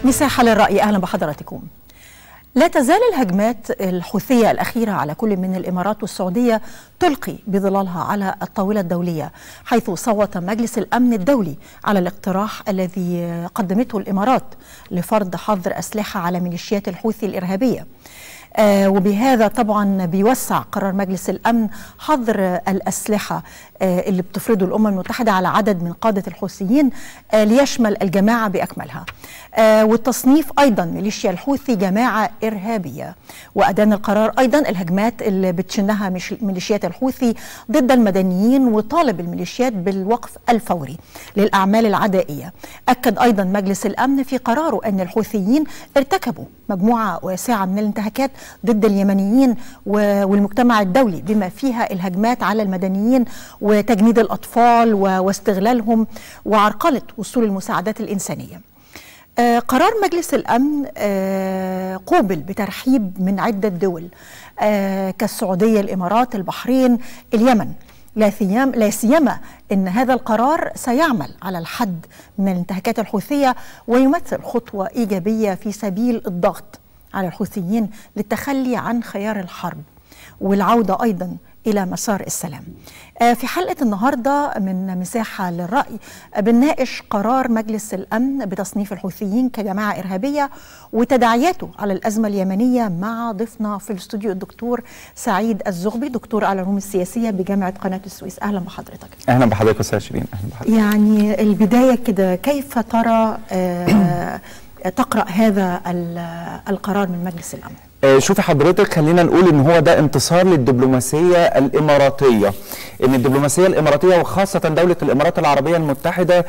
مساحة للرأي أهلا بحضراتكم لا تزال الهجمات الحوثية الأخيرة على كل من الإمارات والسعودية تلقي بظلالها على الطاولة الدولية حيث صوت مجلس الأمن الدولي على الاقتراح الذي قدمته الإمارات لفرض حظر أسلحة على ميليشيات الحوثي الإرهابية آه وبهذا طبعا بيوسع قرار مجلس الامن حظر الاسلحه آه اللي بتفرضه الامم المتحده على عدد من قاده الحوثيين آه ليشمل الجماعه باكملها والتصنيف ايضا ميليشيا الحوثي جماعه ارهابيه وادان القرار ايضا الهجمات اللي بتشنها ميليشيات الحوثي ضد المدنيين وطالب الميليشيات بالوقف الفوري للاعمال العدائيه اكد ايضا مجلس الامن في قراره ان الحوثيين ارتكبوا مجموعه واسعه من الانتهاكات ضد اليمنيين والمجتمع الدولي بما فيها الهجمات على المدنيين وتجنيد الاطفال واستغلالهم وعرقله وصول المساعدات الانسانيه. آه قرار مجلس الامن آه قوبل بترحيب من عده دول آه كالسعوديه الامارات البحرين اليمن لا سيما لا سيما ان هذا القرار سيعمل على الحد من الانتهاكات الحوثيه ويمثل خطوه ايجابيه في سبيل الضغط على الحوثيين للتخلي عن خيار الحرب والعوده ايضا الى مسار السلام. في حلقه النهارده من مساحه للراي بنناقش قرار مجلس الامن بتصنيف الحوثيين كجماعه ارهابيه وتداعياته على الازمه اليمنيه مع ضيفنا في الاستوديو الدكتور سعيد الزغبي دكتور على العلوم السياسيه بجامعه قناه السويس اهلا بحضرتك. اهلا بحضرتك استاذ شيرين اهلا بحضرتك. يعني البدايه كده كيف ترى آه تقرا هذا القرار من مجلس الامن؟ شوفي حضرتك خلينا نقول ان هو ده انتصار للدبلوماسيه الاماراتيه ان الدبلوماسيه الاماراتيه وخاصه دوله الامارات العربيه المتحده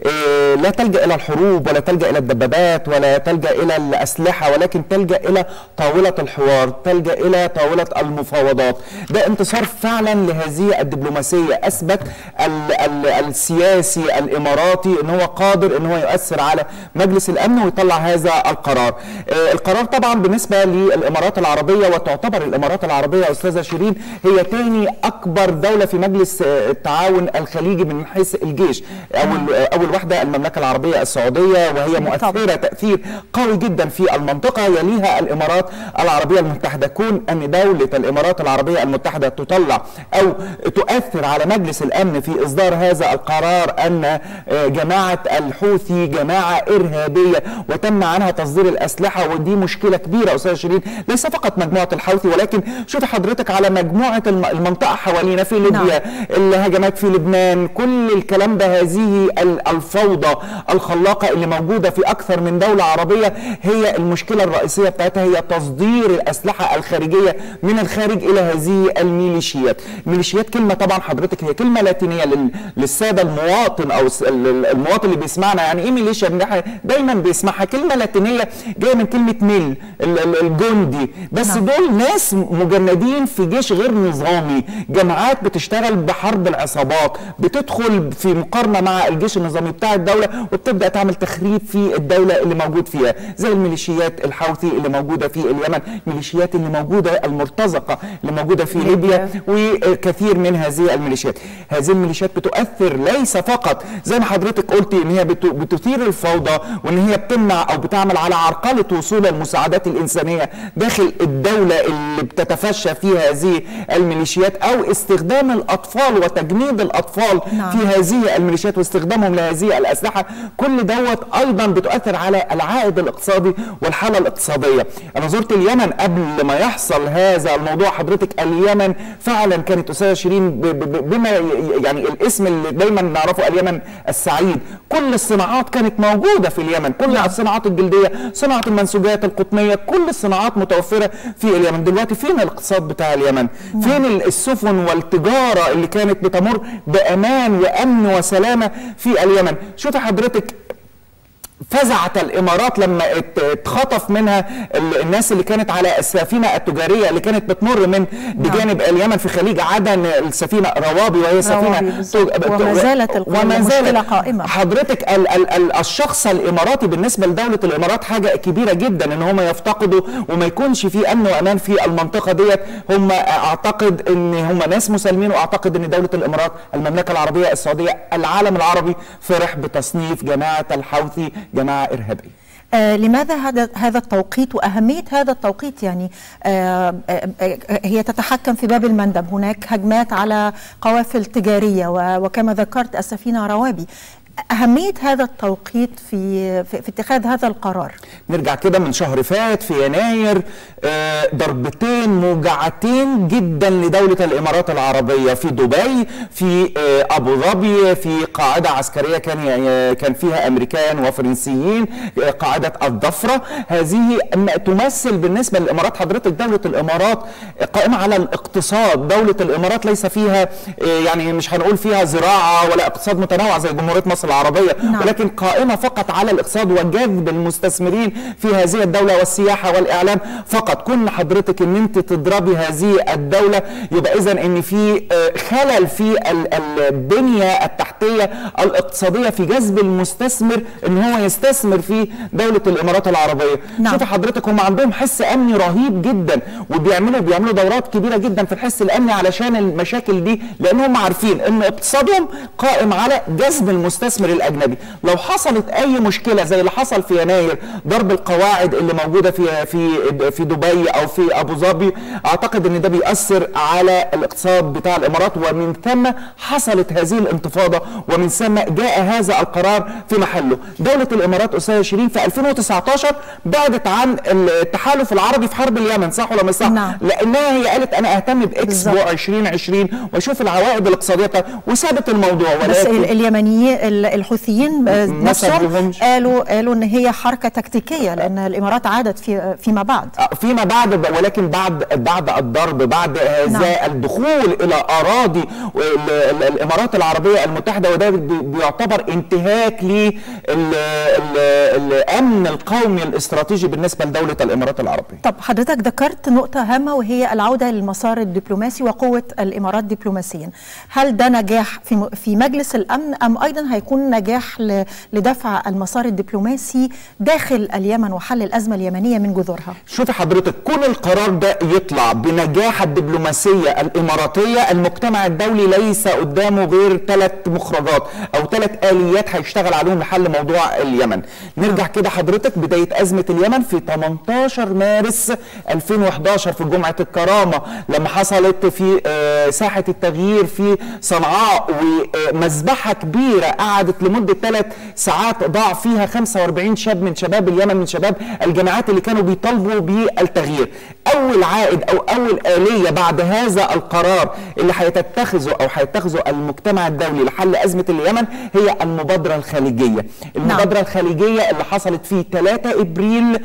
لا تلجا الى الحروب ولا تلجا الى الدبابات ولا تلجا الى الاسلحه ولكن تلجا الى طاوله الحوار تلجا الى طاوله المفاوضات ده انتصار فعلا لهذه الدبلوماسيه اثبت ال ال السياسي الاماراتي ان هو قادر ان هو يؤثر على مجلس الامن ويطلع هذا القرار القرار طبعا بالنسبه لل الامارات العربيه وتعتبر الامارات العربيه استاذه شيرين هي ثاني اكبر دوله في مجلس التعاون الخليجي من حيث الجيش اول اول واحده المملكه العربيه السعوديه وهي مؤثره تاثير قوي جدا في المنطقه يليها الامارات العربيه المتحده كون ان دوله الامارات العربيه المتحده تطلع او تؤثر على مجلس الامن في اصدار هذا القرار ان جماعه الحوثي جماعه ارهابيه وتم عنها تصدير الاسلحه ودي مشكله كبيره استاذه شيرين ليس فقط مجموعه الحوثي ولكن شوفي حضرتك على مجموعه المنطقه حوالينا في ليبيا نعم. الهجمات في لبنان كل الكلام ده هذه الفوضى الخلاقه اللي موجوده في اكثر من دوله عربيه هي المشكله الرئيسيه بتاعتها هي تصدير الاسلحه الخارجيه من الخارج الى هذه الميليشيات الميليشيات كلمه طبعا حضرتك هي كلمه لاتينيه للساده المواطن او المواطن اللي بيسمعنا يعني ايه ميليشيا دايما بيسمعها كلمه لاتينيه جايه من كلمه ميل الجندي بس نعم. دول ناس مجندين في جيش غير نظامي جماعات بتشتغل بحرب العصابات بتدخل في مقارنه مع الجيش النظامي بتاع الدوله وبتبدا تعمل تخريب في الدوله اللي موجود فيها زي الميليشيات الحوثي اللي موجوده في اليمن الميليشيات اللي موجوده المرتزقه اللي موجوده في ليبيا وكثير من هذه الميليشيات هذه الميليشيات بتؤثر ليس فقط زي ما حضرتك قلتي ان هي بتثير الفوضى وان هي بتمنع او بتعمل على عرقله وصول المساعدات الانسانيه داخل الدولة اللي بتتفشى فيها هذه الميليشيات أو استخدام الأطفال وتجنيد الأطفال نعم. في هذه الميليشيات واستخدامهم لهذه الأسلحة كل دوت أيضا بتؤثر على العائد الاقتصادي والحالة الاقتصادية أنا زرت اليمن قبل ما يحصل هذا الموضوع حضرتك اليمن فعلا كانت أستاذة شيرين بما يعني الاسم اللي دايما نعرفه اليمن السعيد كل الصناعات كانت موجودة في اليمن كل نعم. الصناعات الجلدية صناعة المنسوجات القطنية كل الصناعات متوفره في اليمن دلوقتي فين الاقتصاد بتاع اليمن نعم. فين السفن والتجاره اللي كانت بتمر بامان وامن وسلامه في اليمن شوفي حضرتك فزعت الامارات لما اتخطف منها الناس اللي كانت على السفينه التجاريه اللي كانت بتمر من بجانب نعم. اليمن في خليج عدن السفينه روابي وهي سفينه وما زالت وما زالت قائمه حضرتك ال ال ال الشخص الاماراتي بالنسبه لدوله الامارات حاجه كبيره جدا ان هم يفتقدوا وما يكونش في امن وامان في المنطقه ديت هم اعتقد ان هم ناس مسالمين واعتقد ان دوله الامارات المملكه العربيه السعوديه العالم العربي فرح بتصنيف جماعه الحوثي جماعه ارهابيه آه لماذا هذا هذا التوقيت واهميه هذا التوقيت يعني آه آه آه هي تتحكم في باب المندب هناك هجمات على قوافل تجاريه وكما ذكرت السفينه روابي أهمية هذا التوقيت في, في, في اتخاذ هذا القرار نرجع كده من شهر فات في يناير آه، ضربتين موجعتين جدا لدولة الإمارات العربية في دبي في آه، أبو ظبي في قاعدة عسكرية كان كان فيها أمريكان وفرنسيين آه، قاعدة الضفرة هذه تمثل بالنسبة للإمارات حضرتك دولة الإمارات قائمة على الاقتصاد دولة الإمارات ليس فيها يعني مش هنقول فيها زراعة ولا اقتصاد متنوع زي جمهورية مصر العربية نعم. ولكن قائمة فقط على الاقتصاد وجذب المستثمرين في هذه الدولة والسياحة والإعلام فقط كل حضرتك ان انت تضربي هذه الدولة يبقى اذا ان في خلل في البنية التحتية الاقتصادية في جذب المستثمر ان هو يستثمر في دولة الامارات العربية نعم. شوفي حضرتك هم عندهم حس امني رهيب جدا وبيعملوا بيعملوا دورات كبيرة جدا في الحس الامني علشان المشاكل دي لان هم عارفين ان اقتصادهم قائم على جذب المستثمر الاجنبي لو حصلت اي مشكلة زي اللي حصل في يناير ضرب القواعد اللي موجودة في في في دبي او في ابو ظبي اعتقد ان ده بيأثر على الاقتصاد بتاع الامارات ومن ثم حصلت هذه الانتفاضة ومن ثم جاء هذا القرار في محله دولة الامارات استاذ شيرين في 2019 بعدت عن التحالف العربي في حرب اليمن صح ولا مش صح نعم. لانها هي قالت انا اهتم باكسبو 2020 واشوف العوائد الاقتصادية وسابت الموضوع ولكن بس اليمنيين الحوثيين نفسهم قالوا قالوا ان هي حركة تكتيكية لان الامارات عادت في فيما بعد فيما بعد ولكن بعد بعد الضرب بعد هذا نعم. الدخول الى اراضي الامارات العربيه المتحده وده بيعتبر انتهاك للامن القومي الاستراتيجي بالنسبه لدوله الامارات العربيه. طب حضرتك ذكرت نقطه هامه وهي العوده للمسار الدبلوماسي وقوه الامارات دبلوماسيا. هل ده نجاح في في مجلس الامن ام ايضا هيكون نجاح لدفع المسار الدبلوماسي داخل اليمن وحل الازمه اليمنيه من جذورها؟ شوفي حضرتك كل القرار ده يطلع بنجاح الدبلوماسيه الاماراتيه المجتمع الدولي ليس قدامه غير ثلاث مخرجات او ثلاث اليات هيشتغل عليهم لحل موضوع اليمن نرجع كده حضرتك بدايه ازمه اليمن في 18 مارس 2011 في جمعه الكرامه لما حصلت في ساحه التغيير في صنعاء ومذبحه كبيره قعدت لمده ثلاث ساعات ضاع فيها 45 شاب من شباب اليمن من شباب الجامعات اللي كانوا بيطالبوا بالتغيير اول عائد او اول اليه بعد هذا القرار اللي هيتخذه او هيتخذه المجتمع الدولي لحل ازمه اليمن هي المبادره الخليجيه المبادره نعم. الخليجيه اللي حصلت في 3 ابريل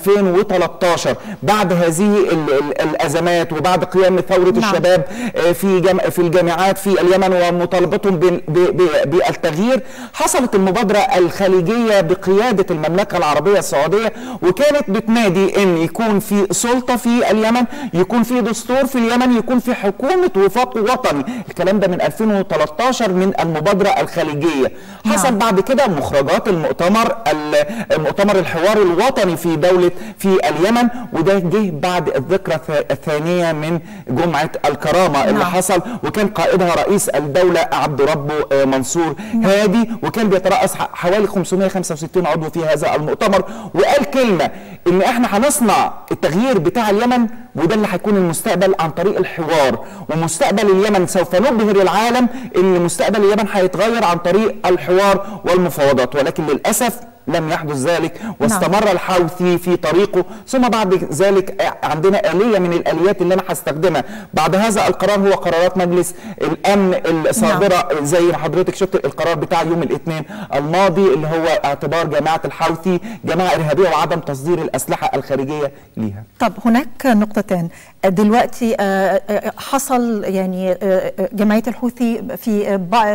2013 بعد هذه الازمات وبعد قيام ثوره نعم. الشباب في جم... في الجامعات في اليمن ومطالبتهم بالتغيير حصلت المبادره الخليجيه بقياده المملكه العربيه السعوديه وكانت بتنادي ان يكون في سلطه في اليمن يكون في دستور في اليمن يكون في حكومه وفاق وطني الكلام ده من 2013 من المبادره الخليجيه حصل نعم. بعد كده مخرجات المؤتمر المؤتمر الحوار الوطني في دوله في اليمن وده جه بعد الذكرى الثانيه من جمعه الكرامه نعم. اللي حصل وكان قائدها رئيس الدوله عبد ربه منصور نعم. هادي وكان بيترأس حوالي 565 عضو في هذا المؤتمر وقال كلمه ان احنا هنصنع التغيير بتاع اليمن وده اللي هيكون المستقبل عن طريق الحوار ومستقبل اليمن سوف نبهر العالم ان مستقبل اليمن هيتغير عن طريق الحوار والمفاوضات ولكن للاسف لم يحدث ذلك واستمر نعم. الحوثي في طريقه ثم بعد ذلك عندنا آلية من الآليات اللي أنا هستخدمها بعد هذا القرار هو قرارات مجلس الأمن الصادرة نعم. زي ما حضرتك شفت القرار بتاع يوم الاثنين الماضي اللي هو اعتبار جماعة الحوثي جماعة إرهابية وعدم تصدير الأسلحة الخارجية ليها طب هناك نقطتين دلوقتي حصل يعني جمعية الحوثي في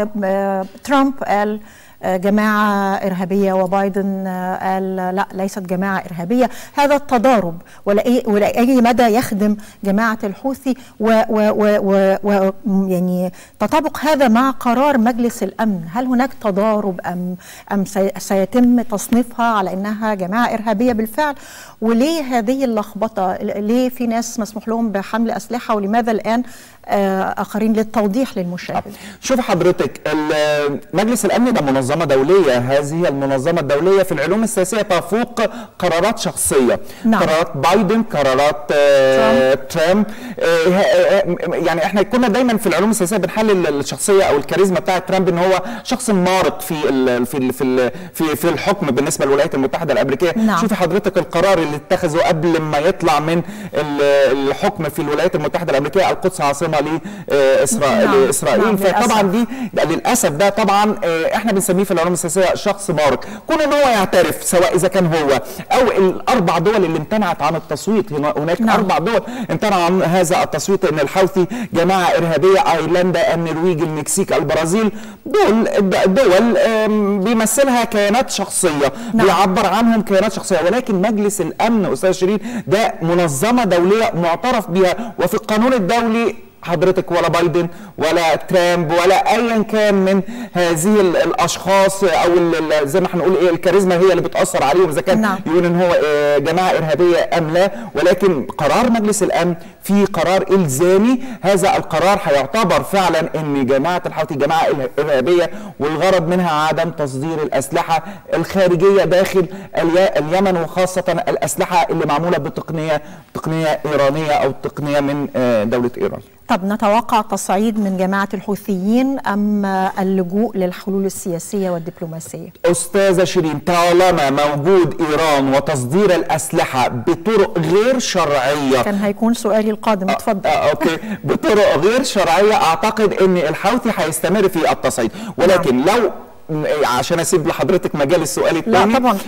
ترامب قال جماعة إرهابية وبايدن قال لا ليست جماعة إرهابية هذا التضارب ولا أي مدى يخدم جماعة الحوثي و, و, و, و, و يعني تطابق هذا مع قرار مجلس الأمن هل هناك تضارب أم, أم سيتم تصنيفها على أنها جماعة إرهابية بالفعل وليه هذه اللخبطة ليه في ناس مسموح لهم بحمل أسلحة ولماذا الآن آخرين للتوضيح للمشاهد شوف حضرتك مجلس الأمن ده منظمة منظمه دوليه هذه المنظمه الدوليه في العلوم السياسيه تفوق قرارات شخصيه نعم. قرارات بايدن قرارات آه، ترامب آه، آه، يعني احنا كنا دايما في العلوم السياسيه بنحلل الشخصيه او الكاريزما بتاعه ترامب ان هو شخص مارق في ال في ال في ال في, في الحكم بالنسبه للولايات المتحده الامريكيه نعم. شوفي حضرتك القرار اللي اتخذه قبل ما يطلع من ال- الحكم في الولايات المتحده الامريكيه القدس عاصمه لاسرائيل نعم. لاسرائيل نعم، فطبعا للأسف. دي ده للاسف ده طبعا آه، احنا بنسميه في العلوم السياسيه شخص مارق كون ان هو يعترف سواء اذا كان هو او الاربع دول اللي امتنعت عن التصويت هنا- هناك نعم. اربع دول امتنعوا عن هذا التصويت ان الحوثي جماعه ارهابيه ايرلندا النرويج المكسيك البرازيل دول دول آم، بيمثلها كيانات شخصيه نعم. بيعبر عنهم كيانات شخصيه ولكن مجلس الامن استاذ شيرين ده منظمه دوليه معترف بها وفي القانون الدولي حضرتك ولا بايدن ولا ترامب ولا ايا كان من هذه ال- الاشخاص او ال- ال- زي ما هنقول ايه الكاريزما هي اللي بتاثر عليهم اذا كان نعم. يقول ان هو آه، جماعه ارهابيه ام لا ولكن قرار مجلس الامن في قرار الزامي هذا القرار هيعتبر فعلا ان جماعه الحوثي جماعه إله- ارهابيه والغرض منها عدم تصدير الاسلحه الخارجيه داخل الي- اليمن وخاصه الاسلحه اللي معموله بتقنيه تقنيه ايرانيه او تقنيه من آه، دوله ايران طب نتوقع تصعيد من جماعة الحوثيين أم اللجوء للحلول السياسية والدبلوماسية استاذه شيرين طالما موجود ايران وتصدير الاسلحه بطرق غير شرعيه كان هيكون سؤالي القادم اتفضل آه اوكي بطرق غير شرعيه اعتقد ان الحوثي هيستمر في التصعيد ولكن لو م- عشان اسيب لحضرتك مجال السؤال الثاني طبعاً.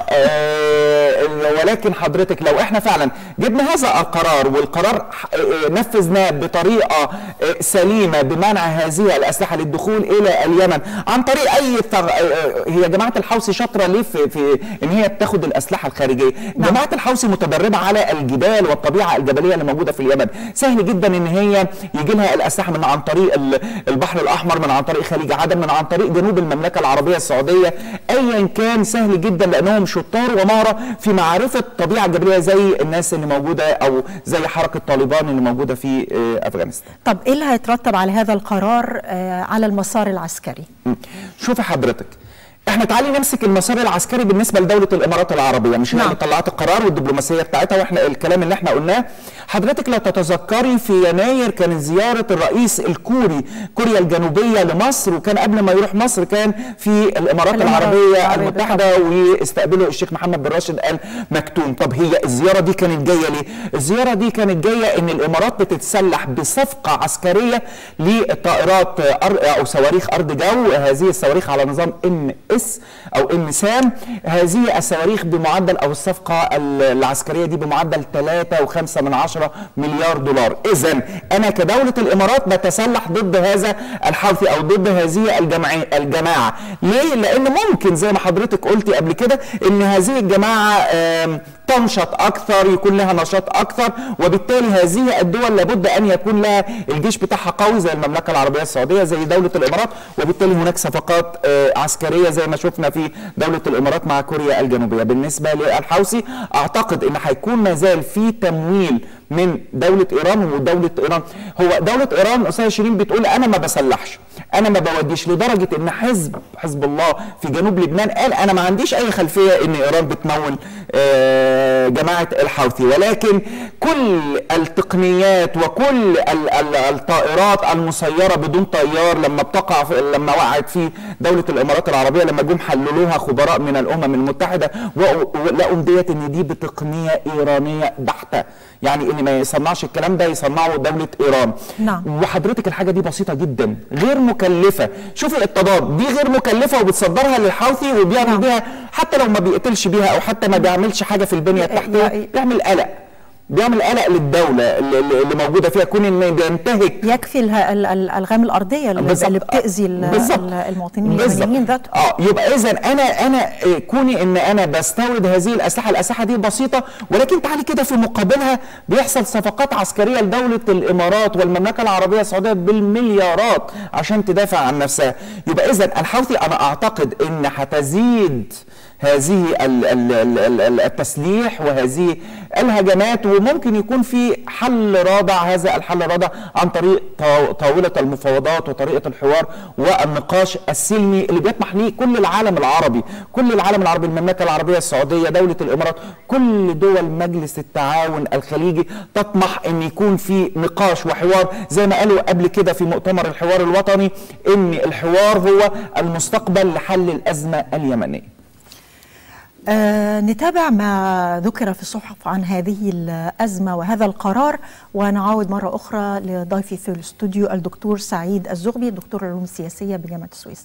آه ولكن حضرتك لو احنا فعلا جبنا هذا القرار والقرار ح- آه، نفذناه بطريقه آه، سليمه بمنع هذه الاسلحه للدخول الى اليمن عن طريق اي ثغ... آه، آه، هي جماعه الحوثي شاطره ليه في, في ان هي بتاخد الاسلحه الخارجيه نعم. جماعه الحوثي متدربه على الجبال والطبيعه الجبليه اللي موجوده في اليمن سهل جدا ان هي يجي لها الاسلحه من عن طريق ال- البحر الاحمر من عن طريق خليج عدن من عن طريق جنوب المملكه العربيه السعوديه ايا كان سهل جدا لانهم شطار ومهره في معرفه الطبيعه الجبليه زي الناس اللي موجوده او زي حركه طالبان اللي موجوده في آه، افغانستان طب إيه اللي هيترتب على هذا القرار آه، على المسار العسكري مم. شوفي حضرتك احنا تعالي نمسك المسار العسكري بالنسبه لدوله الامارات العربيه مش هي نعم. اللي طلعت القرار والدبلوماسيه بتاعتها واحنا الكلام اللي احنا قلناه حضرتك لو تتذكري في يناير كانت زياره الرئيس الكوري كوريا الجنوبيه لمصر وكان قبل ما يروح مصر كان في الامارات الإمارات العربيه العربية المتحده واستقبله الشيخ محمد بن راشد ال مكتوم طب هي الزياره دي كانت جايه ليه الزياره دي كانت جايه ان الامارات بتتسلح بصفقه عسكريه لطائرات أر- او صواريخ ارض جو هذه الصواريخ على نظام ام اس او ام سام هذه الصواريخ بمعدل او الصفقه ال- العسكريه دي بمعدل 3.5 من عشرة مليار دولار اذا انا كدوله الامارات بتسلح ضد هذا الحوثي او ضد هذه الجمعي الجماعه ليه لان ممكن زي ما حضرتك قلتي قبل كده ان هذه الجماعه آم، تنشط اكثر يكون لها نشاط اكثر وبالتالي هذه الدول لابد ان يكون لها الجيش بتاعها قوي زي المملكه العربيه السعوديه زي دوله الامارات وبالتالي هناك صفقات آه، عسكريه زي ما شفنا في دوله الامارات مع كوريا الجنوبيه بالنسبه للحوثي اعتقد ان هيكون ما زال في تمويل من دوله ايران ودوله ايران هو دوله ايران استاذه شيرين بتقول انا ما بسلحش انا ما بوديش لدرجه ان حزب حزب الله في جنوب لبنان قال انا ما عنديش اي خلفيه ان ايران بتمول آه، جماعه الحوثي ولكن كل التقنيات وكل ال- ال- الطائرات المسيره بدون طيار لما بتقع في لما وقعت في دوله الامارات العربيه لما جم حللوها خبراء من الامم المتحده وقوا- ولقوا ديت ان دي بتقنيه ايرانيه بحته يعني ان ما يصنعش الكلام ده يصنعه دوله ايران نعم. وحضرتك الحاجه دي بسيطه جدا غير مكلفه شوفي التضاد دي غير مكلفه وبتصدرها للحوثي وبيعمل نعم. بيها حتى لو ما بيقتلش بيها او حتى ما بيعملش حاجه في البنيه ي- التحتيه ي- بيعمل قلق بيعمل قلق للدوله اللي, اللي موجوده فيها كون ان بينتهك يكفي اله- ال- ال- الالغام الارضيه اللي, بالظبط. اللي بتاذي ال- بالظبط. ال- المواطنين بالظبط. اليمنيين ذاتهم اه يبقى اذا انا انا إيه، كوني ان انا بستورد هذه الاسلحه الاسلحه دي بسيطه ولكن تعالي كده في مقابلها بيحصل صفقات عسكريه لدوله الامارات والمملكه العربيه السعوديه بالمليارات عشان تدافع عن نفسها يبقى اذا الحوثي انا اعتقد ان هتزيد هذه ال- ال- ال- ال- ال- التسليح وهذه الهجمات وممكن يكون في حل رادع هذا الحل الرادع عن طريق طا- طاوله المفاوضات وطريقه الحوار والنقاش السلمي اللي بيطمح ليه كل العالم العربي كل العالم العربي المملكه العربيه السعوديه دوله الامارات كل دول مجلس التعاون الخليجي تطمح ان يكون في نقاش وحوار زي ما قالوا قبل كده في مؤتمر الحوار الوطني ان الحوار هو المستقبل لحل الازمه اليمنيه آه نتابع ما ذكر في الصحف عن هذه الأزمة وهذا القرار ونعود مرة أخرى لضيفي في الاستوديو الدكتور سعيد الزغبي دكتور العلوم السياسية بجامعة السويس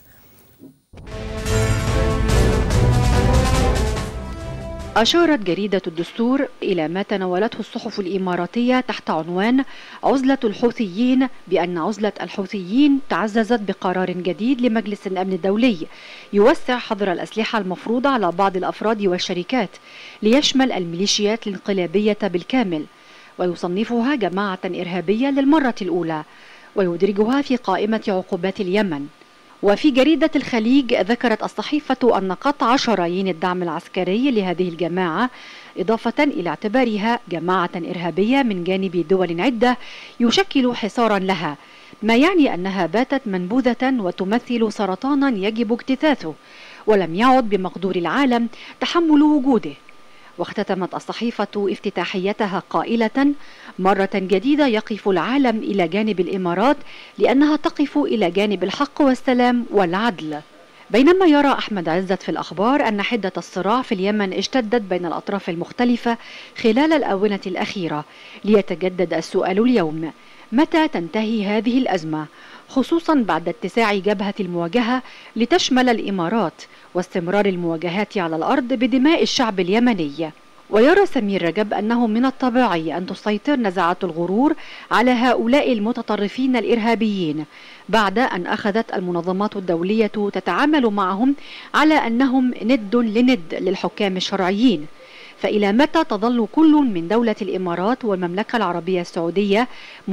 أشارت جريدة الدستور إلى ما تناولته الصحف الإماراتية تحت عنوان عزلة الحوثيين بأن عزلة الحوثيين تعززت بقرار جديد لمجلس الأمن الدولي يوسع حظر الأسلحة المفروضة على بعض الأفراد والشركات ليشمل الميليشيات الانقلابية بالكامل ويصنفها جماعة إرهابية للمرة الأولى ويدرجها في قائمة عقوبات اليمن وفي جريدة الخليج ذكرت الصحيفة أن قطع شرايين الدعم العسكري لهذه الجماعة إضافة إلى اعتبارها جماعة إرهابية من جانب دول عدة يشكل حصارا لها ما يعني أنها باتت منبوذة وتمثل سرطانا يجب اجتثاثه ولم يعد بمقدور العالم تحمل وجوده واختتمت الصحيفة افتتاحيتها قائلة مرة جديدة يقف العالم إلى جانب الإمارات لأنها تقف إلى جانب الحق والسلام والعدل بينما يرى أحمد عزت في الأخبار أن حدة الصراع في اليمن اشتدت بين الأطراف المختلفة خلال الآونة الأخيرة ليتجدد السؤال اليوم متى تنتهي هذه الأزمة خصوصا بعد اتساع جبهة المواجهة لتشمل الإمارات واستمرار المواجهات على الأرض بدماء الشعب اليمني ويرى سمير رجب أنه من الطبيعي أن تسيطر نزعات الغرور على هؤلاء المتطرفين الإرهابيين بعد أن أخذت المنظمات الدولية تتعامل معهم على أنهم ند لند للحكام الشرعيين فإلى متى تظل كل من دولة الإمارات والمملكة العربية السعودية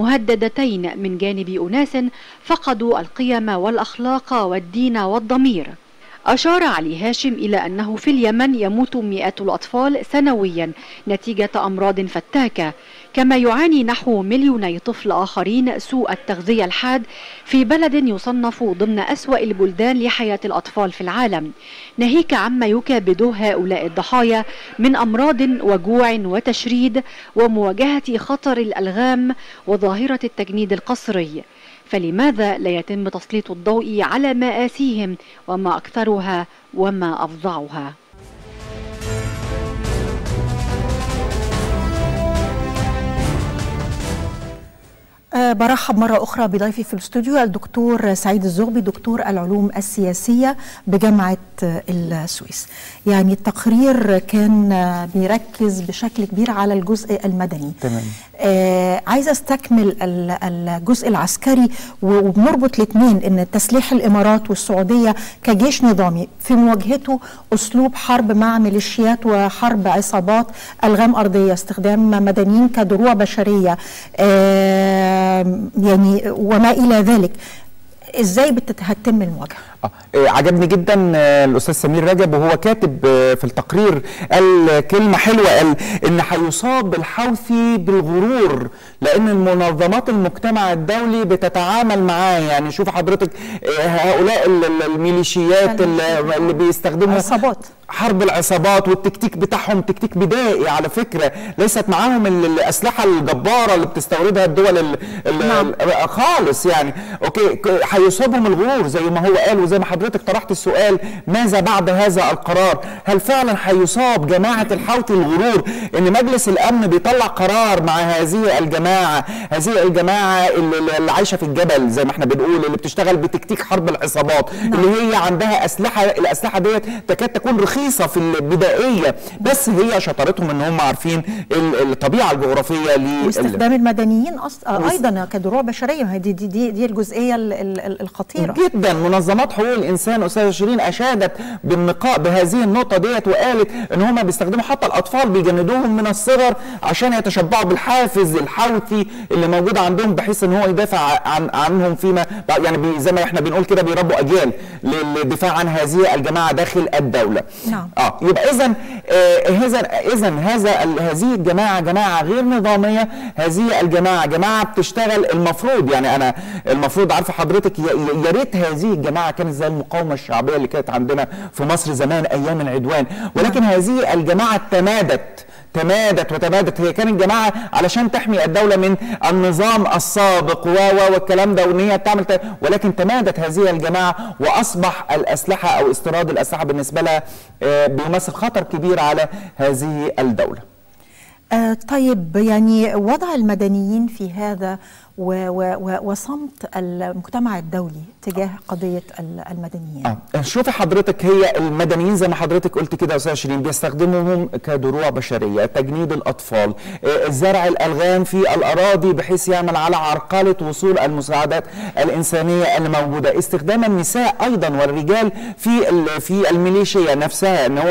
مهددتين من جانب أناس فقدوا القيم والأخلاق والدين والضمير أشار علي هاشم إلى أنه في اليمن يموت مئات الأطفال سنويا نتيجة أمراض فتاكة كما يعاني نحو مليوني طفل آخرين سوء التغذية الحاد في بلد يصنف ضمن أسوأ البلدان لحياة الأطفال في العالم ناهيك عما يكابده هؤلاء الضحايا من أمراض وجوع وتشريد ومواجهة خطر الألغام وظاهرة التجنيد القسري فلماذا لا يتم تسليط الضوء على مآسيهم وما أكثرها وما أفظعها أه برحب مرة أخرى بضيفي في الاستوديو الدكتور سعيد الزغبي دكتور العلوم السياسية بجامعة السويس يعني التقرير كان بيركز بشكل كبير على الجزء المدني تمام آه عايزة استكمل الجزء العسكري وبنربط الاثنين ان تسليح الامارات والسعودية كجيش نظامي في مواجهته اسلوب حرب مع ميليشيات وحرب عصابات الغام ارضية استخدام مدنيين كدروع بشرية آه يعني وما الى ذلك ازاي هتتم المواجهه؟ آه. عجبني جدا الاستاذ سمير رجب وهو كاتب في التقرير قال كلمه حلوه قال ان هيصاب الحوثي بالغرور لان المنظمات المجتمع الدولي بتتعامل معاه يعني شوف حضرتك هؤلاء الميليشيات اللي بيستخدموا عصابات حرب العصابات والتكتيك بتاعهم تكتيك بدائي على فكره ليست معاهم الاسلحه الجباره اللي بتستوردها الدول ال ال نعم. خالص يعني اوكي هيصابهم الغرور زي ما هو قال وزي ما حضرتك طرحت السؤال ماذا بعد هذا القرار هل فعلا هيصاب جماعه الحوثي الغرور ان مجلس الامن بيطلع قرار مع هذه الجماعه هذه الجماعه اللي, اللي عايشه في الجبل زي ما احنا بنقول اللي بتشتغل بتكتيك حرب العصابات نعم. اللي هي عندها اسلحه الاسلحه ديت تكاد تكون رخيصه في البدائيه بس هي شطارتهم ان هم عارفين الطبيعه الجغرافيه ل واستخدام المدنيين أصلا ايضا كدروع بشريه دي دي دي, دي الجزئيه الخطيره جدا منظمات حقوق الانسان استاذه شيرين اشادت بالنقاء بهذه النقطه ديت وقالت ان هم بيستخدموا حتى الاطفال بيجندوهم من الصغر عشان يتشبعوا بالحافز الحوثي اللي موجود عندهم بحيث ان هو يدافع عن عنهم فيما يعني زي ما احنا بنقول كده بيربوا اجيال للدفاع عن هذه الجماعه داخل الدوله نعم. اه يبقى اذا اذا اذا هذا هذه الجماعه جماعه غير نظاميه هذه الجماعه جماعه بتشتغل المفروض يعني انا المفروض عارفه حضرتك يا ريت هذه الجماعه كانت زي المقاومه الشعبيه اللي كانت عندنا في مصر زمان ايام العدوان ولكن هذه الجماعه تمادت تمادت وتمادت هي كانت جماعه علشان تحمي الدوله من النظام السابق و و والكلام ده وان هي تعمل ولكن تمادت هذه الجماعه واصبح الاسلحه او استيراد الاسلحه بالنسبه لها بيمثل خطر كبير على هذه الدوله. آه طيب يعني وضع المدنيين في هذا و و وصمت المجتمع الدولي تجاه قضيه المدنيين آه. شوفي حضرتك هي المدنيين زي ما حضرتك قلت كده يا استاذ شيرين بيستخدموهم كدروع بشريه تجنيد الاطفال آه زرع الالغام في الاراضي بحيث يعمل على عرقله وصول المساعدات الانسانيه اللي موجوده استخدام النساء ايضا والرجال في في الميليشيا نفسها ان هو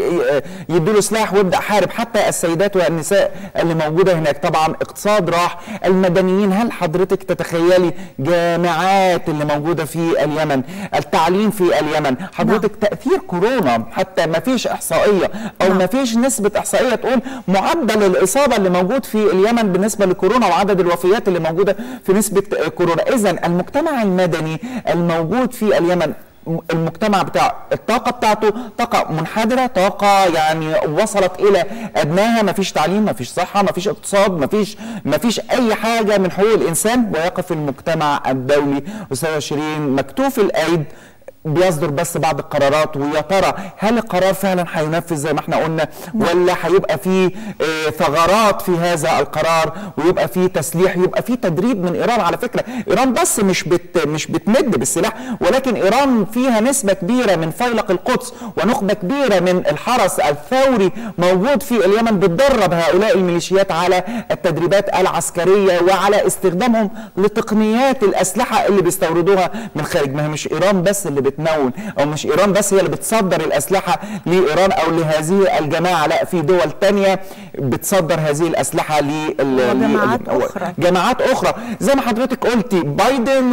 يدوا له سلاح ويبدا حارب حتى السيدات والنساء اللي موجوده هناك طبعا اقتصاد راح المدنيين هل حضرتك تتخيلي جامعات اللي موجوده في اليمن التعليم في اليمن حضرتك نعم. تاثير كورونا حتى ما فيش احصائيه او نعم. ما فيش نسبه احصائيه تقول معدل الاصابه اللي موجود في اليمن بالنسبه لكورونا وعدد الوفيات اللي موجوده في نسبه كورونا اذا المجتمع المدني الموجود في اليمن المجتمع بتاع الطاقة بتاعته طاقة منحدرة طاقة يعني وصلت إلى أدناها ما فيش تعليم ما فيش صحة ما فيش اقتصاد ما فيش ما فيش أي حاجة من حقوق الإنسان ويقف المجتمع الدولي أستاذة شيرين مكتوف الأيد بيصدر بس بعض القرارات ويا ترى هل القرار فعلا هينفذ زي ما احنا قلنا ولا هيبقى في اه ثغرات في هذا القرار ويبقى في تسليح يبقى في تدريب من ايران على فكره ايران بس مش بت مش بتمد بالسلاح ولكن ايران فيها نسبه كبيره من فيلق القدس ونخبه كبيره من الحرس الثوري موجود في اليمن بتدرب هؤلاء الميليشيات على التدريبات العسكريه وعلى استخدامهم لتقنيات الاسلحه اللي بيستوردوها من خارج ما هي مش ايران بس اللي بتنون او مش ايران بس هي اللي بتصدر الاسلحه لايران او لهذه الجماعه لا في دول تانية بتصدر هذه الاسلحه لجماعات اخرى جماعات اخرى زي ما حضرتك قلتي بايدن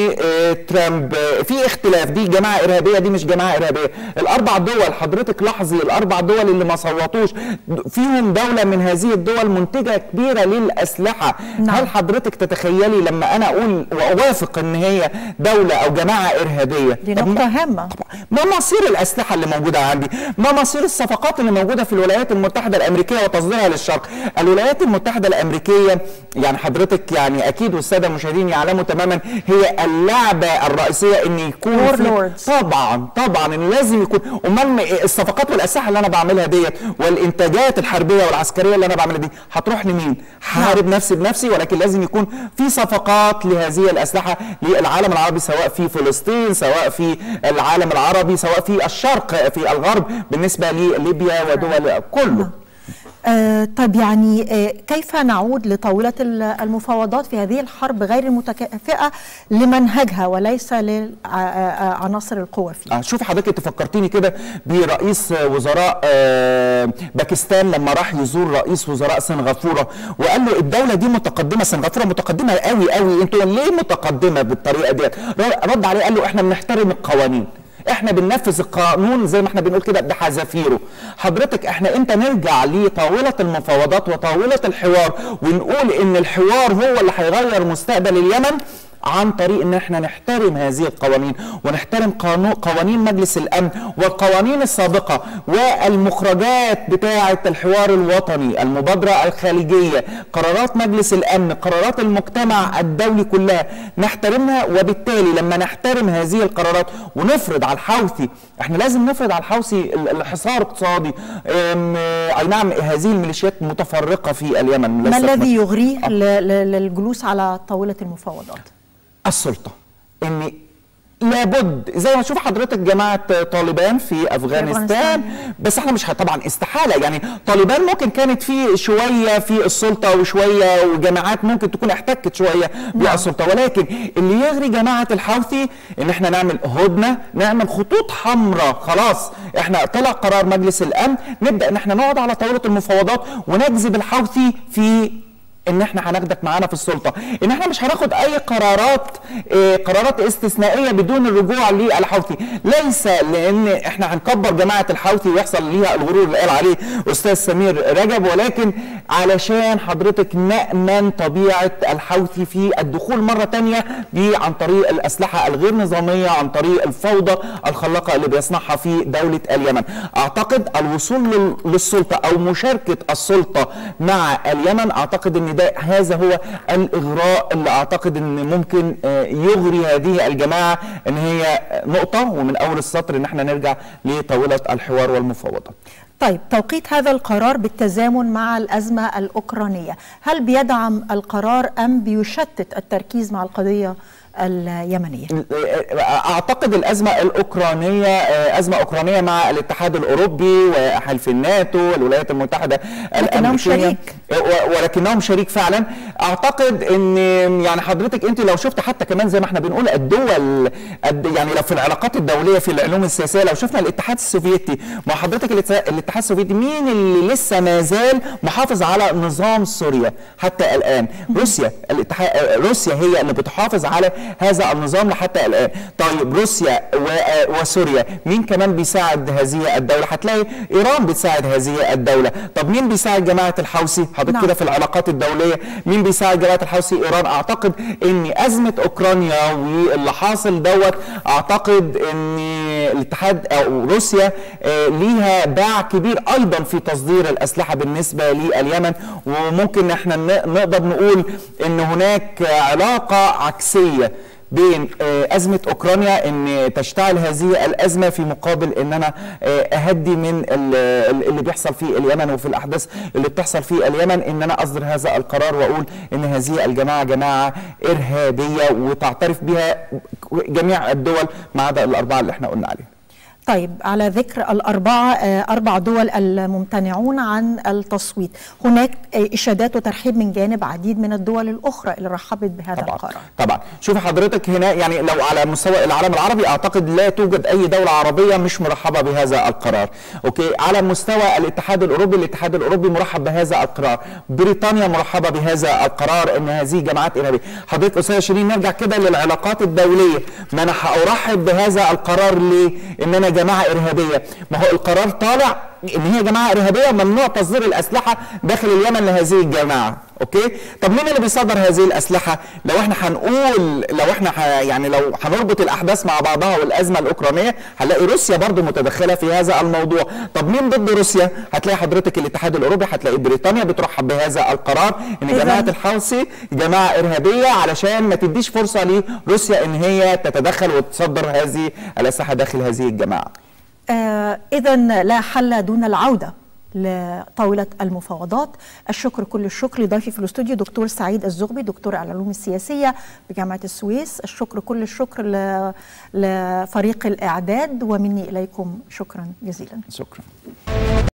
وترامب في اختلاف دي جماعه ارهابيه دي مش جماعه ارهابيه الاربع دول حضرتك لاحظي الاربع دول اللي ما صوتوش فيهم دوله من هذه الدول منتجه كبيره للاسلحه نعم. هل حضرتك تتخيلي لما انا اقول واوافق ان هي دوله او جماعه ارهابيه دي نقطة هامة ما مصير الأسلحة اللي موجودة عندي؟ ما مصير الصفقات اللي موجودة في الولايات المتحدة الأمريكية وتصديرها للشرق؟ الولايات المتحدة الأمريكية يعني حضرتك يعني أكيد والسادة المشاهدين يعلموا تماما هي اللعبة الرئيسية إن يكون طبعا طبعا إن لازم يكون أمال الصفقات والأسلحة اللي أنا بعملها ديت والإنتاجات الحربية والعسكرية اللي أنا بعملها دي هتروح لمين؟ حارب نفسي بنفسي ولكن لازم يكون في صفقات لهذه الأسلحة للعالم العربي سواء في فلسطين سواء في العالم العربي سواء في الشرق في الغرب بالنسبة لليبيا ودول كله آه طيب يعني آه كيف نعود لطاولة المفاوضات في هذه الحرب غير المتكافئة لمنهجها وليس لعناصر القوى فيه آه شوف حضرتك انت فكرتيني كده برئيس وزراء آه باكستان لما راح يزور رئيس وزراء سنغافورة وقال له الدولة دي متقدمة سنغافورة متقدمة قوي قوي انتوا ليه متقدمة بالطريقة ديت رد عليه قال له احنا بنحترم القوانين احنا بننفذ القانون زي ما احنا بنقول كده بحذافيره حضرتك احنا امتى نرجع لطاوله المفاوضات وطاوله الحوار ونقول ان الحوار هو اللي هيغير مستقبل اليمن عن طريق ان احنا نحترم هذه القوانين ونحترم قانون قوانين مجلس الامن والقوانين السابقه والمخرجات بتاعه الحوار الوطني المبادره الخليجيه قرارات مجلس الامن قرارات المجتمع الدولي كلها نحترمها وبالتالي لما نحترم هذه القرارات ونفرض على الحوثي احنا لازم نفرض على الحوثي الحصار اقتصادي اي نعم هذه الميليشيات متفرقه في اليمن ما الذي يغريه للجلوس على طاوله المفاوضات السلطه ان لابد زي ما تشوف حضرتك جماعه طالبان في افغانستان بس احنا مش طبعا استحاله يعني طالبان ممكن كانت في شويه في السلطه وشويه وجماعات ممكن تكون احتكت شويه بالسلطه ولكن اللي يغري جماعه الحوثي ان احنا نعمل هدنه نعمل خطوط حمراء خلاص احنا طلع قرار مجلس الامن نبدا ان احنا نقعد على طاوله المفاوضات ونجذب الحوثي في ان احنا هناخدك معانا في السلطه ان احنا مش هناخد اي قرارات اه قرارات استثنائيه بدون الرجوع للحوثي ليس لان احنا هنكبر جماعه الحوثي ويحصل ليها الغرور اللي قال عليه استاذ سمير رجب ولكن علشان حضرتك نامن طبيعه الحوثي في الدخول مره تانية عن طريق الاسلحه الغير نظاميه عن طريق الفوضى الخلاقه اللي بيصنعها في دوله اليمن اعتقد الوصول للسلطه او مشاركه السلطه مع اليمن اعتقد ان ده هذا هو الاغراء اللي اعتقد ان ممكن يغري هذه الجماعه ان هي نقطه ومن اول السطر ان احنا نرجع لطاوله الحوار والمفاوضه طيب توقيت هذا القرار بالتزامن مع الأزمة الأوكرانية هل بيدعم القرار أم بيشتت التركيز مع القضية اليمنية اعتقد الازمه الاوكرانيه ازمه اوكرانيه مع الاتحاد الاوروبي وحلف الناتو والولايات المتحده لكنهم شريك ولكنهم شريك فعلا اعتقد ان يعني حضرتك انت لو شفت حتى كمان زي ما احنا بنقول الدول يعني لو في العلاقات الدوليه في العلوم السياسيه لو شفنا الاتحاد السوفيتي ما حضرتك الاتحاد السوفيتي مين اللي لسه ما زال محافظ على نظام سوريا حتى الان روسيا الاتحاد روسيا هي اللي بتحافظ على هذا النظام لحتى الان طيب روسيا وسوريا مين كمان بيساعد هذه الدوله هتلاقي ايران بتساعد هذه الدوله طب مين بيساعد جماعه الحوثي حضرتك نعم. كده في العلاقات الدوليه مين بيساعد جماعه الحوثي ايران اعتقد ان ازمه اوكرانيا واللي حاصل دوت اعتقد ان الاتحاد او روسيا ليها باع كبير ايضا في تصدير الاسلحه بالنسبه لليمن وممكن احنا نقدر نقول ان هناك علاقه عكسيه بين أزمة أوكرانيا أن تشتعل هذه الأزمة في مقابل أن أنا أهدي من اللي بيحصل في اليمن وفي الأحداث اللي بتحصل في اليمن أن أنا أصدر هذا القرار وأقول أن هذه الجماعة جماعة إرهابية وتعترف بها جميع الدول ما عدا الأربعة اللي احنا قلنا عليها طيب على ذكر الأربعة أربع دول الممتنعون عن التصويت هناك إشادات وترحيب من جانب عديد من الدول الأخرى اللي رحبت بهذا طبعا القرار طبعا شوف حضرتك هنا يعني لو على مستوى العالم العربي أعتقد لا توجد أي دولة عربية مش مرحبة بهذا القرار أوكي على مستوى الاتحاد الأوروبي الاتحاد الأوروبي مرحب بهذا القرار بريطانيا مرحبة بهذا القرار أن هذه جماعات إرهابية حضرتك أستاذ شيرين نرجع كده للعلاقات الدولية ما أنا هأرحب بهذا القرار ليه إن أنا جماعه ارهابيه ما هو القرار طالع ان هي جماعه ارهابيه وممنوع تصدير الاسلحه داخل اليمن لهذه الجماعه اوكي طب مين اللي بيصدر هذه الاسلحه لو احنا هنقول لو احنا ح... يعني لو هنربط الاحداث مع بعضها والازمه الاوكرانيه هنلاقي روسيا برضو متدخله في هذا الموضوع طب مين ضد روسيا هتلاقي حضرتك الاتحاد الاوروبي هتلاقي بريطانيا بترحب بهذا القرار ان جماعه الحوثي جماعه ارهابيه علشان ما تديش فرصه لروسيا ان هي تتدخل وتصدر هذه الاسلحه داخل هذه الجماعه آه إذا لا حل دون العودة لطاولة المفاوضات الشكر كل الشكر لضيفي في الاستوديو دكتور سعيد الزغبي دكتور العلوم السياسية بجامعة السويس الشكر كل الشكر لفريق الإعداد ومني إليكم شكرا جزيلا شكرا